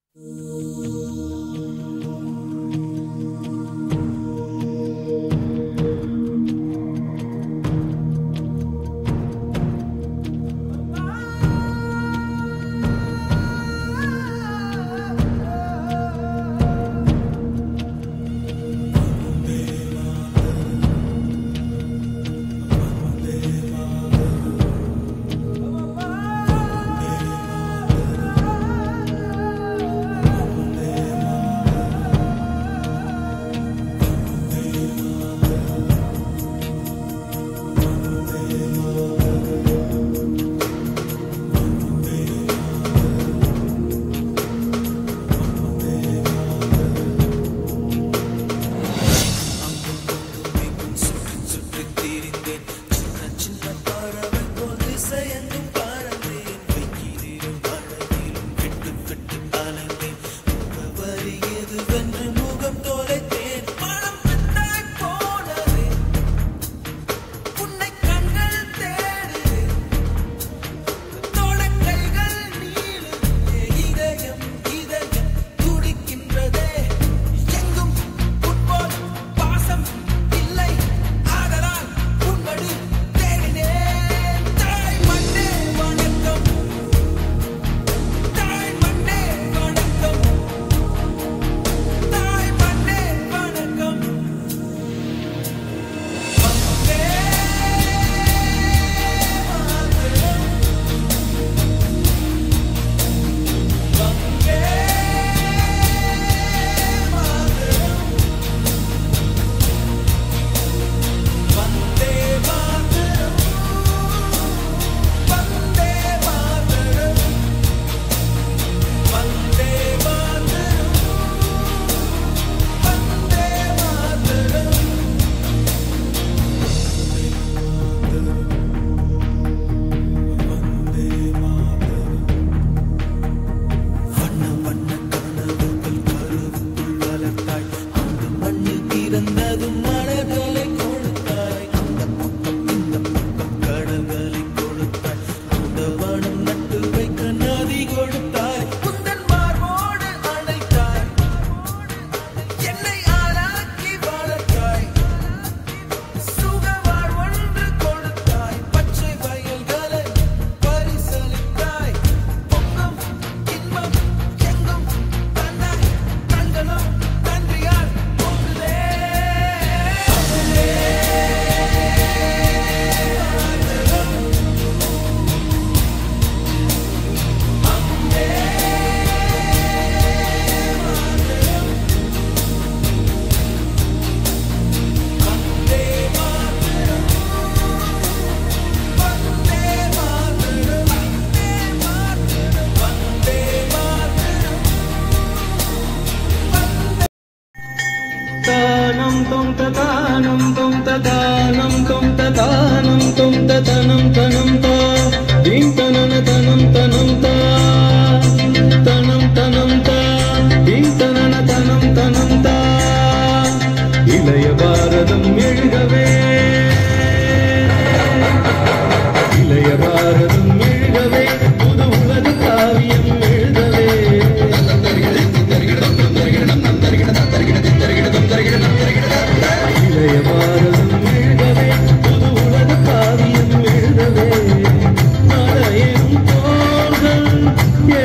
தானம் தொம் ததானம் தொம் ததானம் தொம் ததானம் தொம் ததனம் தனம் தா தீம் தனன தனம் தனம் தா தனம் தனம் தா தீம் தனன தனம் தனம் தா இளைய பாரதம் எழுகவே இளைய பாரதம் எழுகவே புது உலக காவியம் எழுதவே இளைய பாரதம் எழுதவே புது உலக காவியம் எழுதவே மழையும் தோள்கள்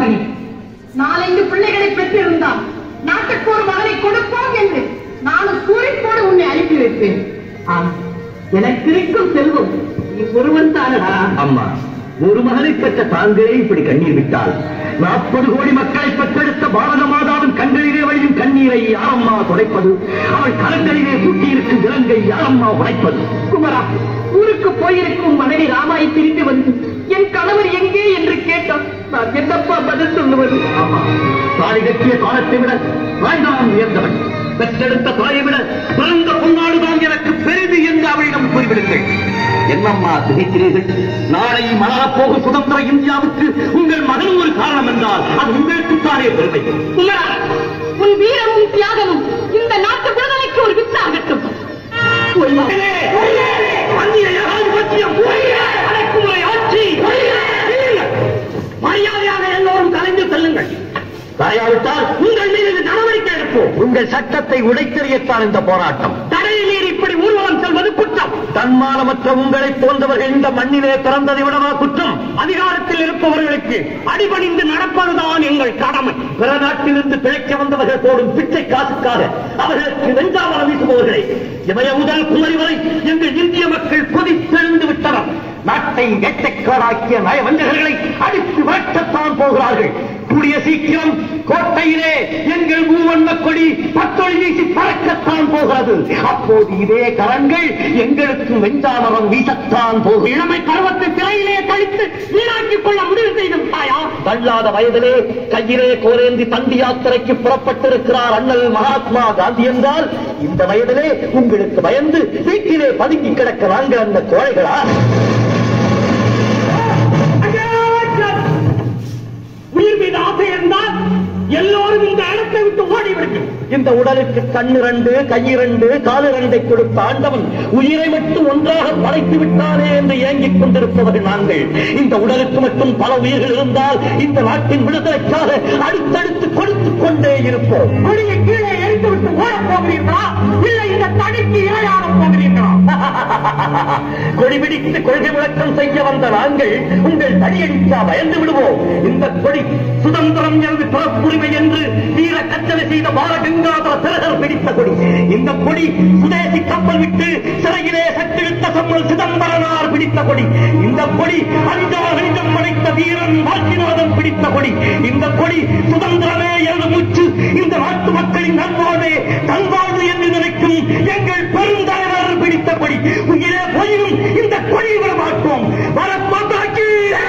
மகனே நாலைந்து பிள்ளைகளை பெற்றிருந்தால் நாட்டுக்கு ஒரு மகனை கொடுப்போம் என்று நானும் கூறிப்போடு உன்னை அனுப்பி வைப்பேன் ஆம் எனக்கு இருக்கும் செல்வம் நீ ஒருவன் தானடா அம்மா ஒரு மகனை பெற்ற தாங்களே இப்படி கண்ணீர் விட்டால் நாற்பது கோடி மக்களை பெற்றெடுத்த பாரத மாதாவின் கண்களிலே வழியும் கண்ணீரை யாரம்மா துடைப்பது அவள் கரங்களிலே சுட்டியிருக்கும் விலங்கை யாரம்மா உடைப்பது குமரா ஊருக்கு போயிருக்கும் மனைவி ராமாயை திரும்பி வந்து என் கணவர் எங்கே என்று கேட்டான் நான் என்னப்பா பதில் சொல்லுவது ஆமா தாலி கட்டிய காலத்தை விட தாய்தான் உயர்ந்தவன் பெற்றெடுத்த தாயை விட பிறந்த பொன்னாடுதான் எனக்கு பெரிது என்று அவளிடம் கூறிவிடுங்கள் என்னம்மா திகைக்கிறீர்கள் நாளை மலரப்போகும் சுதந்திர இந்தியாவுக்கு உங்கள் மகன் ஒரு காரணம் என்றால் அது உங்களுக்குத்தானே பெருமை குமரா உன் வீரமும் தியாகமும் இந்த நாட்டு விடுதலைக்கு ஒரு வித்தாகட்டும் மகனே, அந்நிய ஏகாதிபத்தியம், அடக்குமுறை ஆட்சி, இல்லைங்க. மரியாதையாக எல்லோரும் கலைந்து செல்லுங்கள் தயாரித்தால் உங்கள் மீது நடவடிக்கை எடுப்போம் உங்கள் சட்டத்தை உடைத்தெறியத்தான் இந்த போராட்டம் தடையை மீறி இப்படி ஊர்வலம் செல்வது குற்றம் தன்மானமற்ற உங்களை போன்றவர்கள் இந்த மண்ணிலே பிறந்ததை விடவா குற்றம் அதிகாரத்தில் இருப்பவர்களுக்கு அடிபணிந்து நடப்பதுதான் எங்கள் கடமை பிற நாட்டிலிருந்து பிழைக்க வந்தவர்கள் போடும் பிச்சை காசுக்காக அவர்களுக்கு வெஞ்சாமரம் வீசுபவர்களை இமய முதல் குமரி வரை எங்கள் இந்திய மக்கள் கொதித்தெழுந்து விட்டனர் நாட்டை எட்டைக்காடாக்கிய நயவஞ்சகர்களை அடித்து விரட்டத்தான் போகிறார்கள் கூடிய சீக்கிரம் கோட்டையிலே எங்கள் மூவண்ண கொடி பத்தொழி வீசி பறக்கத்தான் போகிறது அப்போது இதே கரங்கள் எங்களுக்கு வெஞ்சாமரம் வீசத்தான் போகும் இளமை பருவத்தை சிறையிலே கழித்து வீணாக்கிக் கொள்ள முடிவு செய்து விட்டாயா தள்ளாத வயதிலே கையிலே கோரேந்தி தண்டி யாத்திரைக்கு புறப்பட்டிருக்கிறார் அண்ணல் மகாத்மா காந்தி என்றால் இந்த வயதிலே உங்களுக்கு பயந்து வீட்டிலே பதுங்கி கிடக்க நாங்கள் அந்த கோழைகளா உயிர் மீது ஆசை இருந்தால் எல்லோரும் இந்த இடத்தை விட்டு ஓடிவிடுங்கள் இந்த உடலுக்கு கண்ணு ரெண்டு கையிரண்டு காலு ரெண்டை கொடுத்த ஆண்டவன் உயிரை மட்டும் ஒன்றாக படைத்து விட்டானே என்று ஏங்கிக் கொண்டிருப்பவர்கள் நாங்கள் இந்த உடலுக்கு மட்டும் பல உயிர்கள் இருந்தால் இந்த நாட்டின் விடுதலைக்காக அடுத்தடுத்து கொடுத்துக் கொண்டே இருப்போம் கொடியை கீழே எரிந்து விட்டு ஓடப் போகிறீர்களா இல்லை இந்த தடிக்கு இரையாடப் போகிறீர்களா கொடி பிடித்து கொள்கை விளக்கம் செய்ய வந்த நாங்கள் உங்கள் தடியடிக்கா பயந்து விடுவோம் இந்த கொடி சுதந்திரம் எனது பிறப்புரிமை என்று வீர கச்சனை செய்த பாலகங்காதர திலகர் பிடித்த கொடி இந்த கொடி சுதேசி கப்பல் விட்டு சிறையிலே சட்டிவிட்ட சம்மல் சிதம்பரனார் பிடித்த கொடி இந்த கொடி அஞ்சாகணிதம் அடைத்த வீரன் வாழ்த்திநாதன் பிடித்த கொடி இந்த கொடி சுதந்திரமே எனது மூச்சு இந்த நாட்டு மக்களின் நல்வாழ்வே தன்வாழ்வு என்று நினைக்கும் எங்கள் பெருந்தலைவர் பிடித்த கொடி உயிரே போயினும் இந்த கொடியை விட மாட்டோம் வரப்பாட்டாக்கி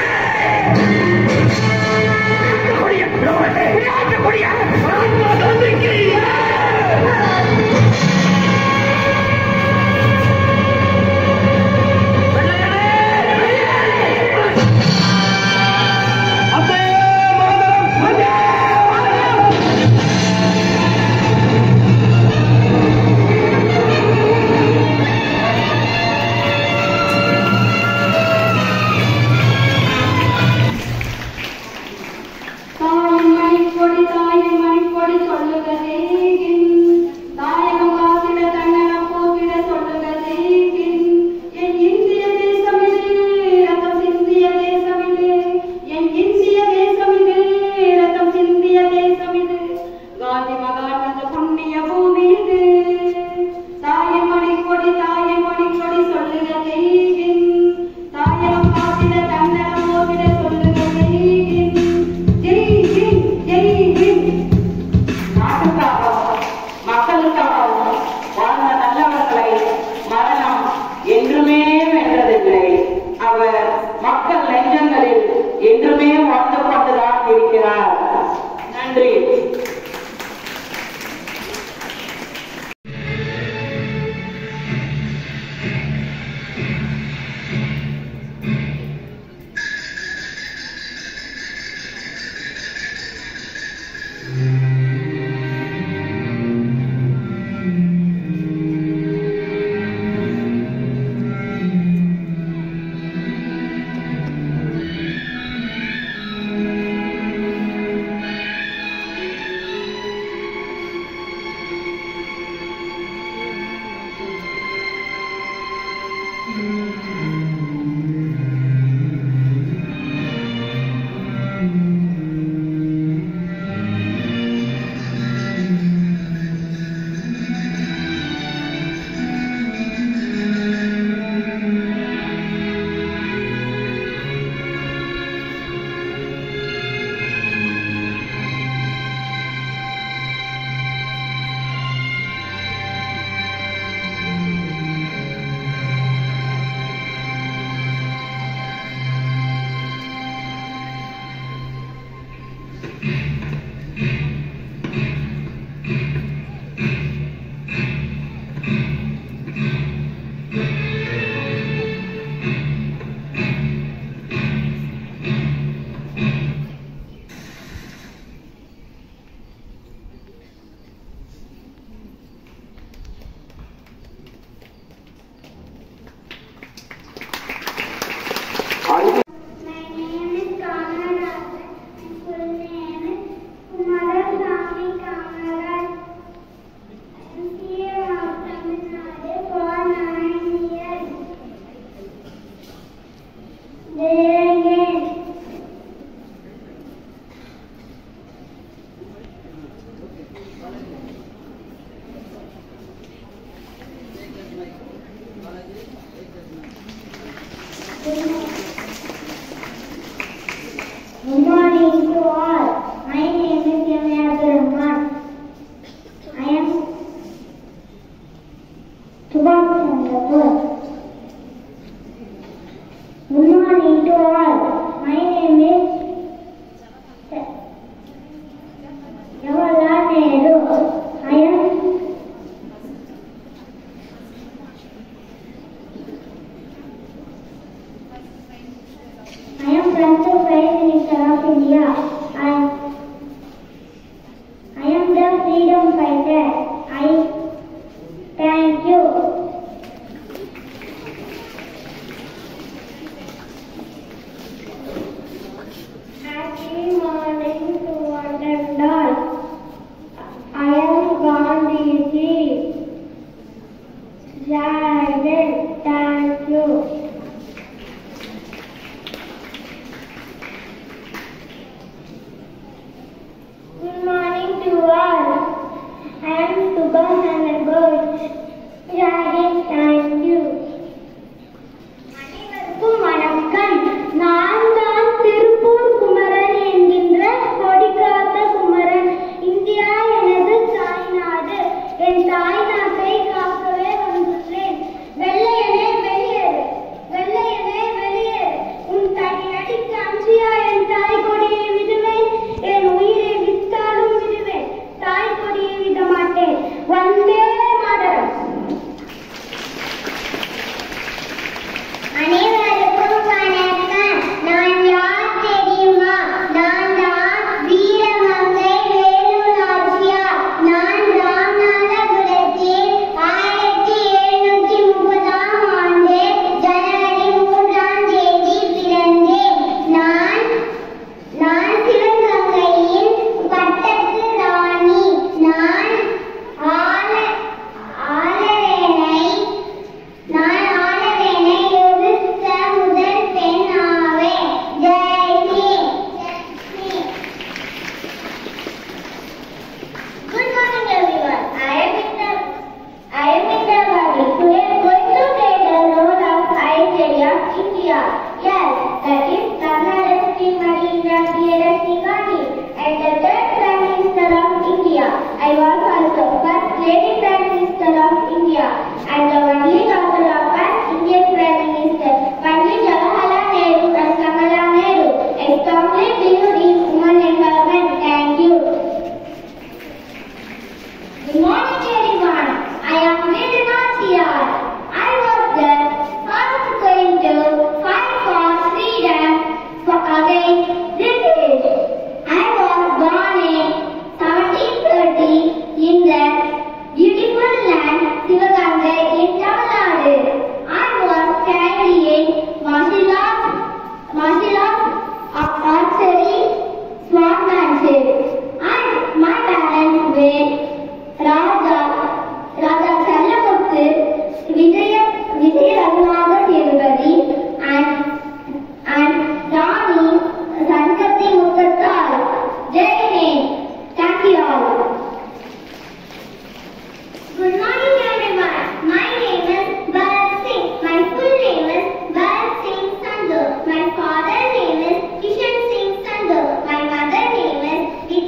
தாயின் மணிக்கொடி தாயின் மணிக்கொடி சொல்லுகதே தாயகம் காத்திட தன்னலம் போக்கிட சொல்லுகதே என் இந்திய தேசம் இது ரத்தம் சிந்திய தேசம் இது என் இந்திய தேசம் இது ரத்தம் சிந்திய தேசம் இது காந்தி மகாத்மத புண்ணிய பூமி இது தாயின் மணிக்கொடி தாயின் மணிக்கொடி சொல்லுகதே தாயகம் காத்திட தன்னலம் போக்கிட சொல்லுகதே ஜெய் ஹிந்த் ஜெய் ஹிந்த் நாட்டுக்காக My name is Kamaraj. My full name is Kumarasamy Kamaraj. I am here of Tamil Nadu for nine years. There again. Good morning to all. My name is Yamya Rahman. I am Subhash Chandra Bose. Good morning to all. My name is Jawaharlal Nehru. I am I am from the Prime Minister of India. I, I am the freedom fighter. I thank you. Happy morning to one and all. I am Gandhiji. Jai Hind. Thank you. Good morning to all. I am Subhash Chandra Bose. Jai thank you. அனைவருக்கும் வணக்கம் நான் தான் திருப்பூர் குமரன் என்கின்ற கொடிக்காத்த Kumaran India எனது தாய்நாடு என் தாய்நாட்டை காக்கவே வந்துள்ளேன் வெள்ளையனே வெளியேறு வெள்ளையனே வெளியேறு உன் தனி அடிக்கு அஞ்சியா என் தாய் கொடியை விடுவேன் என் உயிரை வித்தாலும் விடுவேன் தாய் கொடியை விட மாட்டேன் வந்தே மாதரம் அனைவருக்கும் வணக்கம் நான் யார் தெரியுமா நான் தான் வீரமங்கை வேலு நாச்சியார் நான் ராமநாதபுரத்தில் ஆயிரத்தி எழுநூற்றி முப்பதாம் ஆண்டு ஜனவரி மூன்றாம் தேதி பிறந்தேன் நான் நான் சிவகங்கையின் பட்டத்து ராணி நான் ஆல ஆலவேனை நான் ஆலவேனை எதிர்த்த முதல் பெண் ஆவேன் Jai Hind. Good morning everyone. I am Indra. I am Indra Bhavi. Today I am going to take the role of Ice Area of India. Yes, that is Karnataka Sri Mari Indira T.L.S. Gandhi and the third Prime Minister of India. I was also first Lady Prime Minister of India and the only daughter of first Indian Prime Minister Pandit Jawaharlal Nehru and Kamala Nehru. I strongly believe in women empowerment. Thank you. Good morning everyone. I am Vidyanathiar. I was the first going to fight for freedom for against British. I was born in 1730 in the beautiful land Sivagangai in Tamil Nadu. I was trained in martial arts, martial arts, archery, swordsmanship. And my parents were Raja Raja Sellamuthu Vijaya Vijaya Raghunatha Sethupathi and and Rani சங்கத்தி முகத்தால் Jai Hind thank you all Good morning everyone. My name is Bharat Singh. My full name is Bharat Singh Sandhu. My father name is Kishan Singh Sandhu. My mother name is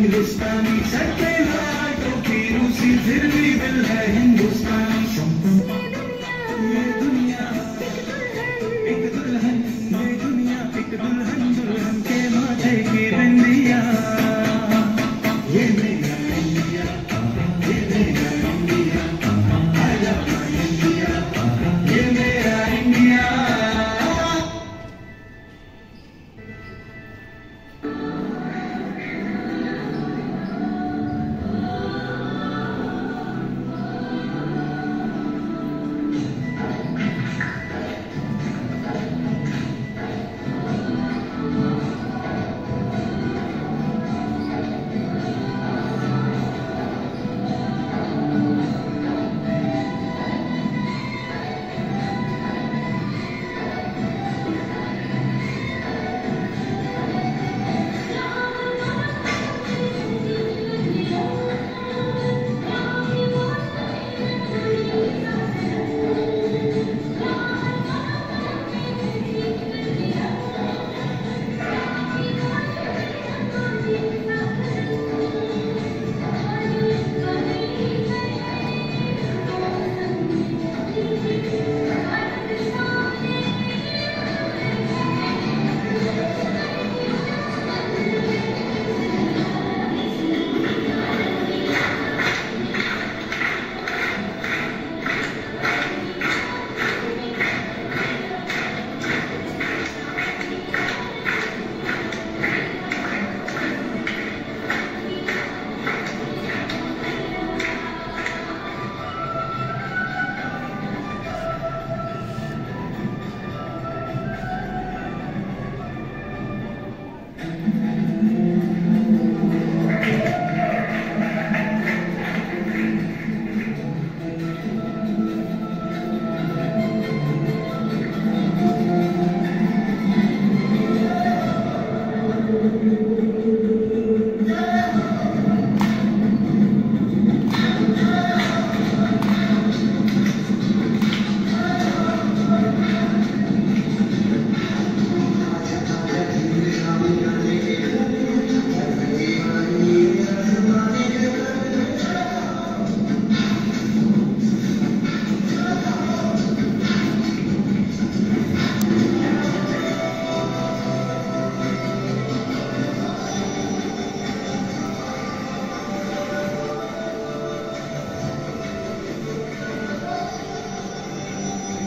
Hindustani सटे लाल टोपी रूसी फिर भी दिल है हिंदुस्तानी ये दुनिया एक दुल्हन ये दुनिया एक दुल्हन दुल्हन के माथे की बिंदिया ये मेरा इंडिया ये मेरा India I love my India ये मेरा India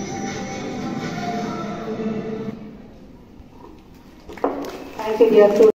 Thank you, dear students.